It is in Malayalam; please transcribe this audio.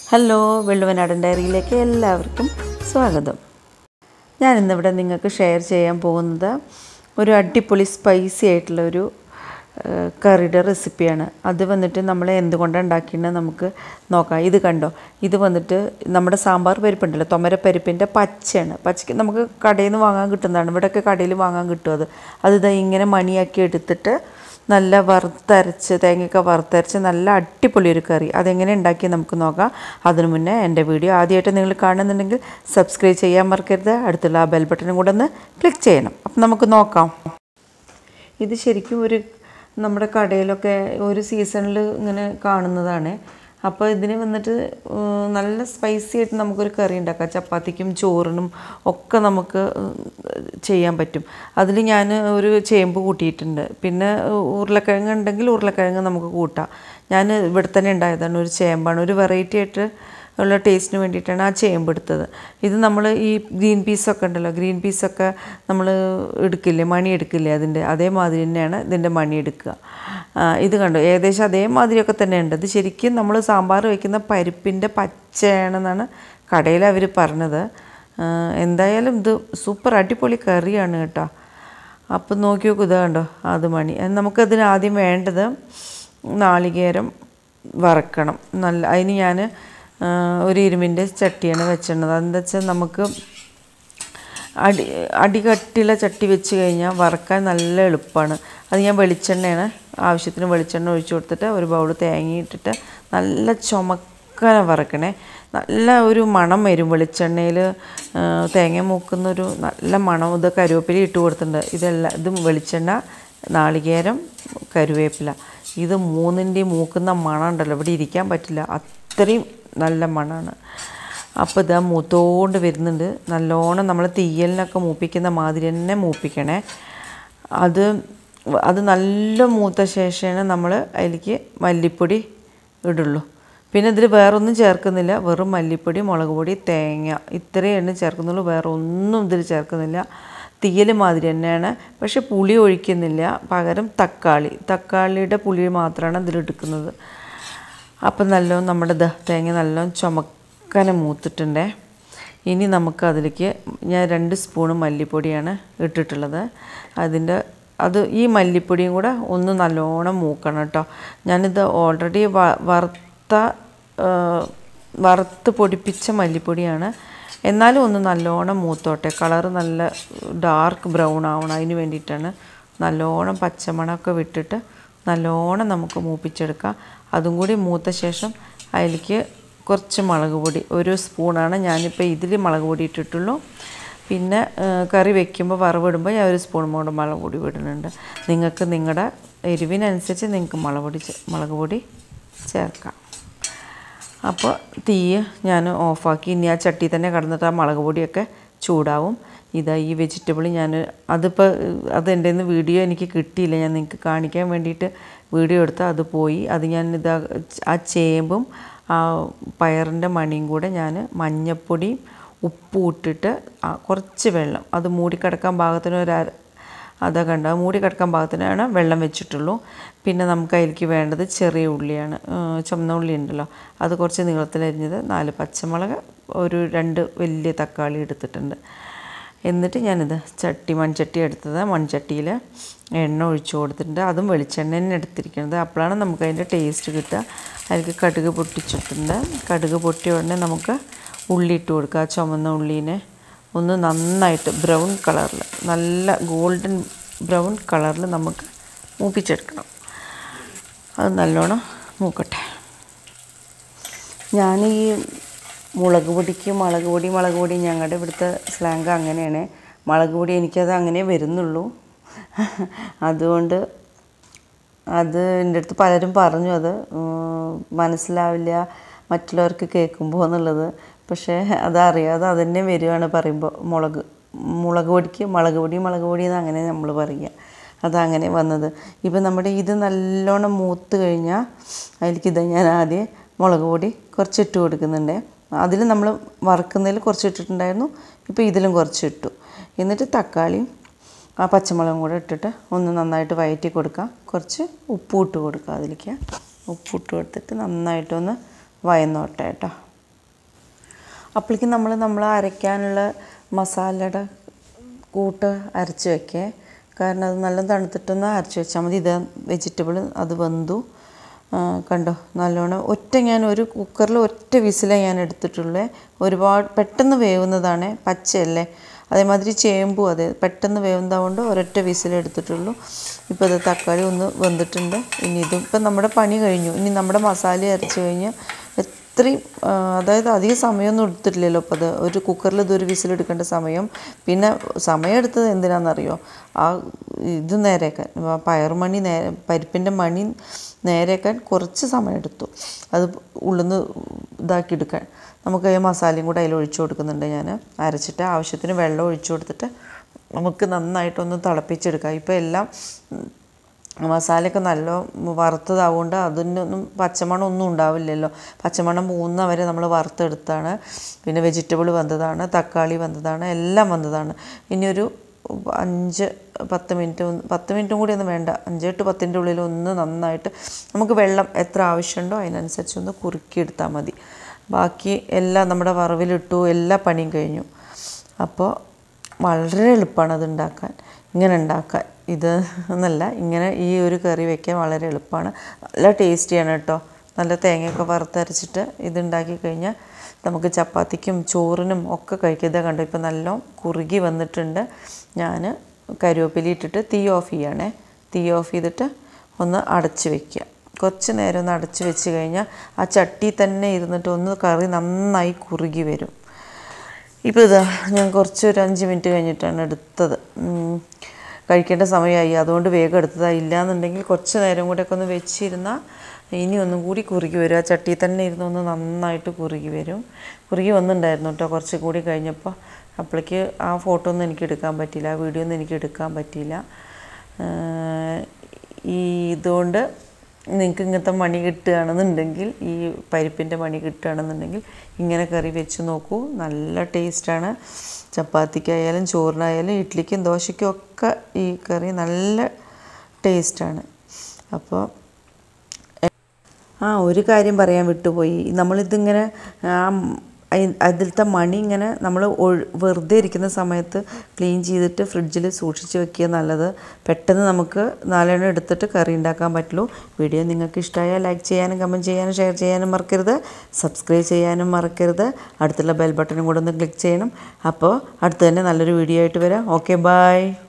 ഹലോ വെള്ളുവനാടൻ ഡയറിയിലേക്ക് എല്ലാവർക്കും സ്വാഗതം ഞാൻ ഇന്നിവിടെ നിങ്ങൾക്ക് ഷെയർ ചെയ്യാൻ പോകുന്നത് ഒരു അടിപൊളി സ്പൈസി ആയിട്ടുള്ള ഒരു ഏഹ്, കറിയുടെ റെസിപ്പിയാണ് അത് വന്നിട്ട് നമ്മൾ എന്തുകൊണ്ടാണ് ഉണ്ടാക്കിയെന്ന് നമുക്ക് നോക്കാം ഇത് കണ്ടോ ഇത് വന്നിട്ട് നമ്മുടെ സാമ്പാർ പരിപ്പുണ്ടല്ലോ തൊമരപ്പരിപ്പിൻ്റെ പച്ചയാണ് പച്ചയ്ക്ക് നമുക്ക് കടയിൽ നിന്ന് വാങ്ങാൻ കിട്ടുന്നതാണ് ഇവിടെയൊക്കെ കടയിൽ വാങ്ങാൻ കിട്ടും അത് അത് ദാ ഇങ്ങനെ മണിയാക്കി എടുത്തിട്ട് നല്ല വറുത്തരച്ച് തേങ്ങയൊക്കെ വറുത്തരച്ച് നല്ല അടിപൊളി ഒരു കറി അതെങ്ങനെ ഉണ്ടാക്കി നമുക്ക് നോക്കാം അതിനു മുന്നേ എൻ്റെ വീഡിയോ ആദ്യമായിട്ട് നിങ്ങൾ കാണുന്നുണ്ടെങ്കിൽ സബ്സ്ക്രൈബ് ചെയ്യാൻ മറക്കരുത് അടുത്തുള്ള ആ ബെൽ ബട്ടണും കൂടെ ഒന്ന് ക്ലിക്ക് ചെയ്യണം അപ്പം നമുക്ക് നോക്കാം ഇത് ശരിക്കും ഒരു നമ്മുടെ കടയിലൊക്കെ ഒരു സീസണിൽ ഇങ്ങനെ കാണുന്നതാണ് അപ്പോൾ ഇതിന് വന്നിട്ട് ഉം, നല്ല സ്പൈസി ആയിട്ട് നമുക്കൊരു കറി ഉണ്ടാക്കാം ചപ്പാത്തിക്കും ചോറിനും ഒക്കെ നമുക്ക് ഉം, ചെയ്യാൻ പറ്റും അതിൽ ഞാൻ ഒരു ചേമ്പ് കൂട്ടിയിട്ടുണ്ട് പിന്നെ ഉരുളക്കിഴങ്ങ് ഉണ്ടെങ്കിൽ ഉരുളക്കിഴങ്ങ് നമുക്ക് കൂട്ടാം ഞാൻ ഇവിടെ തന്നെ ഉണ്ടായതാണ് ഒരു ചേമ്പാണ് ഒരു വെറൈറ്റി ആയിട്ട് ഉള്ള ടേസ്റ്റിന് വേണ്ടിയിട്ടാണ് ആ ചേമ്പ് എടുത്തത് ഇത് നമ്മൾ ഈ ഗ്രീൻ പീസൊക്കെ ഉണ്ടല്ലോ ഗ്രീൻ പീസൊക്കെ നമ്മൾ എടുക്കില്ലേ മണി എടുക്കില്ലേ അതിൻ്റെ അതേമാതിരി തന്നെയാണ് ഇതിൻ്റെ മണി എടുക്കുക ആ, ഇത് കണ്ടു ഏകദേശം അതേമാതിരിയൊക്കെ തന്നെ ഉണ്ട് ഇത് ശരിക്കും നമ്മൾ സാമ്പാർ വയ്ക്കുന്ന പരിപ്പിൻ്റെ പച്ചയാണെന്നാണ് കടയിൽ അവർ പറഞ്ഞത് ആ, എന്തായാലും ഇത് സൂപ്പർ അടിപൊളി കറിയാണ് കേട്ടോ അപ്പം നോക്കി നോക്കൂ ഇത് കണ്ടോ അത് മണി അത് നമുക്കതിന് ആദ്യം വേണ്ടത് നാളികേരം വറക്കണം നല്ല അതിന് ഞാൻ ഒരു ഇരുമ്പിൻ്റെ ചട്ടിയാണ് വെച്ചിരുന്നത് അതെന്താ വെച്ചാൽ നമുക്ക് അടി അടികട്ടിയുള്ള ചട്ടി വെച്ച് കഴിഞ്ഞാൽ വറക്കാൻ നല്ല എളുപ്പമാണ് അത് ഞാൻ വെളിച്ചെണ്ണയാണ് ആവശ്യത്തിന് വെളിച്ചെണ്ണ ഒഴിച്ചു കൊടുത്തിട്ട് ഒരു ബൗൾ തേങ്ങ ഇട്ടിട്ട് നല്ല ചുമക്കനെ വറക്കണേ നല്ല ഒരു മണം വരും വെളിച്ചെണ്ണയിൽ തേങ്ങ മൂക്കുന്നൊരു നല്ല മണം ഇത് കരുവേപ്പില ഇട്ട് കൊടുത്തിട്ടുണ്ട് ഇതെല്ലാം ഇതും വെളിച്ചെണ്ണ നാളികേരം കരുവേപ്പില ഇത് മൂന്നിൻ്റെയും മൂക്കുന്ന മണം ഉണ്ടല്ലോ ഇവിടെ ഇരിക്കാൻ പറ്റില്ല അത്രയും നല്ല മണമാണ് അപ്പോൾ ഇതാ മൂത്തോണ്ട് വരുന്നുണ്ട് നല്ലോണം നമ്മൾ തീയലിനൊക്കെ മൂപ്പിക്കുന്ന മാതിരി തന്നെ മൂപ്പിക്കണേ അത് അത് നല്ല മൂത്ത ശേഷമാണ് നമ്മൾ അതിലേക്ക് മല്ലിപ്പൊടി ഇടുള്ളൂ പിന്നെ ഇതിൽ വേറൊന്നും ചേർക്കുന്നില്ല വെറും മല്ലിപ്പൊടി മുളക് പൊടി തേങ്ങ ഇത്രയാണ് ചേർക്കുന്നുള്ളൂ വേറെ ഒന്നും ഇതിൽ ചേർക്കുന്നില്ല തീയൽ മാതിരി തന്നെയാണ് പക്ഷെ പുളി ഒഴിക്കുന്നില്ല പകരം തക്കാളി തക്കാളിയുടെ പുളി മാത്രമാണ് ഇതിലെടുക്കുന്നത് അപ്പം നല്ലോണം നമ്മുടെ ദ തേങ്ങ നല്ലോണം ചുമക്കനെ മൂത്തിട്ടുണ്ടേ ഇനി നമുക്ക് അതിലേക്ക് ഞാൻ രണ്ട് സ്പൂണ് മല്ലിപ്പൊടിയാണ് ഇട്ടിട്ടുള്ളത് അതിൻ്റെ അത് ഈ മല്ലിപ്പൊടിയും കൂടെ ഒന്ന് നല്ലോണം മൂക്കണം കേട്ടോ ഞാനിത് ഓൾറെഡി വ വറുത്ത ആ, വറുത്ത് പൊടിപ്പിച്ച മല്ലിപ്പൊടിയാണ് എന്നാലും ഒന്ന് നല്ലോണം മൂത്തോട്ടെ കളറ് നല്ല ഡാർക്ക് ബ്രൗൺ ആവണം അതിന് വേണ്ടിയിട്ടാണ് നല്ലോണം പച്ചമണമൊക്കെ വിട്ടിട്ട് നല്ലോണം നമുക്ക് മൂപ്പിച്ചെടുക്കാം അതും കൂടി മൂത്ത ശേഷം അതിലേക്ക് കുറച്ച് മുളക് പൊടി ഒരു സ്പൂണാണ് ഞാനിപ്പോൾ ഇതിൽ മുളക് പൊടി ഇട്ടിട്ടുള്ളൂ പിന്നെ ആ, കറി വെക്കുമ്പോൾ വറവിടുമ്പോൾ ഞാൻ ഒരു സ്പൂൺ കൂടെ മുളക് പൊടി വിടുന്നുണ്ട് നിങ്ങൾക്ക് നിങ്ങളുടെ എരിവിനനുസരിച്ച് നിങ്ങൾക്ക് മുളക് പൊടി ചേ- മുളക് പൊടി ചേർക്കാം അപ്പോൾ തീ ഞാൻ ഓഫാക്കി ഇനി ആ ചട്ടി തന്നെ കടന്നിട്ട് ആ മുളക് പൊടിയൊക്കെ ചൂടാവും ഇതാ ഈ വെജിറ്റബിൾ ഞാൻ അതിപ്പോൾ അത് എൻ്റെ നിന്ന് വീഡിയോ എനിക്ക് കിട്ടിയില്ല ഞാൻ നിങ്ങൾക്ക് കാണിക്കാൻ വേണ്ടിയിട്ട് വീഡിയോ എടുത്ത് അത് പോയി അത് ഞാൻ ഇതാ ആ ചേമ്പും ആ പയറിൻ്റെ മണിയും കൂടെ ഞാൻ മഞ്ഞപ്പൊടിയും ഉപ്പും ഇട്ടിട്ട് ആ കുറച്ച് വെള്ളം അത് മൂടിക്കിടക്കാൻ പാകത്തിന് ഒരു അര അതാ കണ്ട മൂടി കിടക്കാൻ പാകത്തിനാണ് വെള്ളം വെച്ചിട്ടുള്ളൂ പിന്നെ നമുക്ക് അതിലേക്ക് വേണ്ടത് ചെറിയ ഉള്ളിയാണ് ഏർ ചുമന്ന ഉള്ളി ഉണ്ടല്ലോ അത് കുറച്ച് നീളത്തിലരിഞ്ഞത് നാല് പച്ചമുളക് ഒരു രണ്ട് വലിയ തക്കാളി എടുത്തിട്ടുണ്ട് എന്നിട്ട് ഞാനിത് ചട്ടി മൺചട്ടി എടുത്തത് മൺചട്ടിയിൽ എണ്ണ ഒഴിച്ചു കൊടുത്തിട്ടുണ്ട് അതും വെളിച്ചെണ്ണ തന്നെ എടുത്തിരിക്കുന്നത് അപ്പോഴാണ് നമുക്ക് അതിൻ്റെ ടേസ്റ്റ് കിട്ടുക അതിലേക്ക് കടുക് പൊട്ടിച്ചിട്ടുണ്ട് കടുക് പൊട്ടിയ ഉടനെ നമുക്ക് ഉള്ളി ഇട്ട് കൊടുക്കുക ആ ചുമന്ന ഉള്ളീനെ ഒന്ന് നന്നായിട്ട് ബ്രൗൺ കളറിൽ നല്ല ഗോൾഡൻ ബ്രൗൺ കളറിൽ നമുക്ക് മൂപ്പിച്ചെടുക്കണം അത് നല്ലോണം മൂക്കട്ടെ ഞാൻ ഈ മുളക് പൊടിക്ക് മുളക് പൊടി മുളക് പൊടി ഞങ്ങളുടെ ഇവിടുത്തെ സ്ലാങ് അങ്ങനെയാണ് മുളക് പൊടി എനിക്കത് അങ്ങനെ വരുന്നുള്ളൂ അതുകൊണ്ട് അത് എൻ്റെ അടുത്ത് പലരും പറഞ്ഞു അത് ഉം, മനസ്സിലാവില്ല മറ്റുള്ളവർക്ക് കേൾക്കുമ്പോൾ എന്നുള്ളത് പക്ഷേ അതറിയാതെ അതന്നെ വരികയാണ് പറയുമ്പോൾ മുളക് മുളക് പൊടിക്ക് മുളക് പൊടി മുളക് പൊടി എന്ന് അങ്ങനെ നമ്മൾ പറയുക അതങ്ങനെ വന്നത് ഇപ്പം നമ്മുടെ ഇത് നല്ലോണം മൂത്ത് കഴിഞ്ഞാൽ അതിലേക്ക് ഇത് ഞാൻ ആദ്യം മുളക് പൊടി കുറച്ച് ഇട്ട് കൊടുക്കുന്നുണ്ട് അതിൽ നമ്മൾ വറുക്കുന്നതിൽ കുറച്ച് ഇട്ടിട്ടുണ്ടായിരുന്നു ഇപ്പോൾ ഇതിലും കുറച്ച് ഇട്ടു എന്നിട്ട് തക്കാളിയും ആ പച്ചമുളകും കൂടെ ഇട്ടിട്ട് ഒന്ന് നന്നായിട്ട് വയറ്റി കൊടുക്കുക കുറച്ച് ഉപ്പും ഇട്ട് കൊടുക്കുക അതിലേക്ക് ഉപ്പ് ഇട്ട് കൊടുത്തിട്ട് നന്നായിട്ടൊന്ന് വയന്നോട്ടെ കേട്ടോ അപ്പോഴേക്കും നമ്മൾ നമ്മൾ അരയ്ക്കാനുള്ള മസാലയുടെ കൂട്ട് അരച്ച് വെക്കേ കാരണം അത് നല്ല തണുത്തിട്ടൊന്ന് അരച്ച് വെച്ചാൽ മതി ഇത് വെജിറ്റബിൾ അത് വെന്തു ആ, കണ്ടോ നല്ലോണം ഒറ്റ ഞാൻ ഒരു കുക്കറിൽ ഒറ്റ വിസിലേ ഞാൻ എടുത്തിട്ടുള്ളേ ഒരുപാട് പെട്ടെന്ന് വേവുന്നതാണ് പച്ചയല്ലേ അതേമാതിരി ചേമ്പും അതെ പെട്ടെന്ന് വേവുന്നതുകൊണ്ട് ഒരൊറ്റ വിസിലേ എടുത്തിട്ടുള്ളൂ ഇപ്പോൾ ഇത് തക്കാളി ഒന്ന് വെന്തിട്ടുണ്ട് ഇനി ഇതും ഇപ്പം നമ്മുടെ പണി കഴിഞ്ഞു ഇനി നമ്മുടെ മസാല അരച്ച് കഴിഞ്ഞ് ഇത്രയും ആ, അതായത് അധികം സമയമൊന്നും എടുത്തിട്ടില്ലല്ലോ അപ്പോൾ അത് ഒരു കുക്കറിൽ ഇതൊരു വിസിലെടുക്കേണ്ട സമയം പിന്നെ സമയം എടുത്തത് എന്തിനാണെന്നറിയോ ആ ഇത് നേരെയാക്കാൻ ആ പയറുമണി നേ പരിപ്പിൻ്റെ മണി നേരെയാക്കാൻ കുറച്ച് സമയം എടുത്തു അത് ഉള്ളുന്ന് ഇതാക്കി എടുക്കാൻ നമുക്ക് ഈ മസാലയും കൂടെ അതിൽ ഒഴിച്ചു കൊടുക്കുന്നുണ്ട് ഞാൻ അരച്ചിട്ട് ആവശ്യത്തിന് വെള്ളം ഒഴിച്ചു കൊടുത്തിട്ട് നമുക്ക് നന്നായിട്ടൊന്ന് തിളപ്പിച്ചെടുക്കാം ഇപ്പോൾ എല്ലാം ഉം, മസാലയൊക്കെ നല്ല വറുത്തതാവുകൊണ്ട് അതിനൊന്നും പച്ചമണം ഒന്നും ഉണ്ടാവില്ലല്ലോ പച്ചമണം പോകുന്ന വരെ നമ്മൾ വറുത്തെടുത്താണ് പിന്നെ വെജിറ്റബിൾ വന്നതാണ് തക്കാളി വന്നതാണ് എല്ലാം വന്നതാണ് ഇനിയൊരു അഞ്ച് പത്ത് മിനിറ്റ് ഒന്ന് പത്ത് മിനിറ്റും കൂടി ഒന്നും വേണ്ട അഞ്ച് ടു പത്തിൻ്റെ ഉള്ളിൽ ഒന്ന് നന്നായിട്ട് നമുക്ക് വെള്ളം എത്ര ആവശ്യമുണ്ടോ അതിനനുസരിച്ച് ഒന്ന് കുറുക്കിയെടുത്താൽ മതി ബാക്കി എല്ലാം നമ്മുടെ വറവിലിട്ടു എല്ലാ പണിയും കഴിഞ്ഞു അപ്പോൾ വളരെ എളുപ്പമാണ് അത് ഉണ്ടാക്കാൻ ഇങ്ങനെ ഉണ്ടാക്കാൻ ഇത് എന്നല്ല ഇങ്ങനെ ഈ ഒരു കറി വെക്കാൻ വളരെ എളുപ്പമാണ് നല്ല ടേസ്റ്റിയാണ് കേട്ടോ നല്ല തേങ്ങയൊക്കെ വറുത്തരച്ചിട്ട് ഇത് ഉണ്ടാക്കി കഴിഞ്ഞാൽ നമുക്ക് ചപ്പാത്തിക്കും ചോറിനും ഒക്കെ കഴിക്കുക ഇതാ കണ്ടോ ഇപ്പം നല്ല കുറുകി വന്നിട്ടുണ്ട് ഞാൻ കരുവേപ്പില ഇട്ടിട്ട് തീ ഓഫ് ചെയ്യണേ തീ ഓഫ് ചെയ്തിട്ട് ഒന്ന് അടച്ച് വെക്കുക കുറച്ച് നേരം ഒന്ന് അടച്ച് വെച്ച് കഴിഞ്ഞാൽ ആ ചട്ടി തന്നെ ഇരുന്നിട്ട് ഒന്ന് കറി നന്നായി കുറുകി വരും ഇപ്പോൾ ഇതാ ഞാൻ കുറച്ച് ഒരു അഞ്ച് മിനിറ്റ് കഴിഞ്ഞിട്ടാണ് എടുത്തത് ഉം. കഴിക്കേണ്ട സമയമായി അതുകൊണ്ട് വേഗം എടുത്തതാണ് ഇല്ലയെന്നുണ്ടെങ്കിൽ കുറച്ച് നേരം കൂടെയൊക്കെ ഒന്ന് വെച്ചിരുന്നാൽ ഇനി ഒന്നും കൂടി കുറുകി വരും ആ ചട്ടി തന്നെ ഇരുന്ന് ഒന്ന് നന്നായിട്ട് കുറുകി വരും കുറുകി വന്നിട്ടുണ്ടായിരുന്നു കേട്ടോ കുറച്ച് കൂടി കഴിഞ്ഞപ്പോൾ അപ്പോഴേക്ക് ആ ഫോട്ടോ ഒന്നും എനിക്ക് എടുക്കാൻ പറ്റിയില്ല ആ വീഡിയോ ഒന്നും എനിക്ക് എടുക്കാൻ പറ്റിയില്ല ഏഹ് ഈ ഇതുകൊണ്ട് നിങ്ങൾക്ക് ഇങ്ങനത്തെ മണി കിട്ടുകയാണെന്നുണ്ടെങ്കിൽ ഈ പരിപ്പിൻ്റെ മണി കിട്ടുകയാണെന്നുണ്ടെങ്കിൽ ഇങ്ങനെ കറി വെച്ച് നോക്കൂ നല്ല ടേസ്റ്റാണ് ചപ്പാത്തിക്കായാലും ചോറിനായാലും ഇഡ്ഡലിക്കും ദോശയ്ക്കും ഒക്കെ ഈ കറി നല്ല ടേസ്റ്റാണ് അപ്പോൾ ആ ഒരു കാര്യം പറയാൻ വിട്ടുപോയി നമ്മളിതിങ്ങനെ ആ അയി- അതിലത്തെ മണി ഇങ്ങനെ നമ്മൾ വെറുതെ ഇരിക്കുന്ന സമയത്ത് ക്ലീൻ ചെയ്തിട്ട് ഫ്രിഡ്ജിൽ സൂക്ഷിച്ച് വെക്കുക നല്ലത് പെട്ടെന്ന് നമുക്ക് നാലെണ്ണം എടുത്തിട്ട് കറി ഉണ്ടാക്കാൻ പറ്റുള്ളൂ വീഡിയോ നിങ്ങൾക്ക് ഇഷ്ടമായാൽ ലൈക്ക് ചെയ്യാനും കമൻറ്റ് ചെയ്യാനും ഷെയർ ചെയ്യാനും മറക്കരുത് സബ്സ്ക്രൈബ് ചെയ്യാനും മറക്കരുത് അടുത്തുള്ള ബെൽ ബട്ടണും കൂടെ ഒന്ന് ക്ലിക്ക് ചെയ്യണം അപ്പോൾ അടുത്ത് തന്നെ നല്ലൊരു വീഡിയോ ആയിട്ട് വരാം ഓക്കെ ബായ്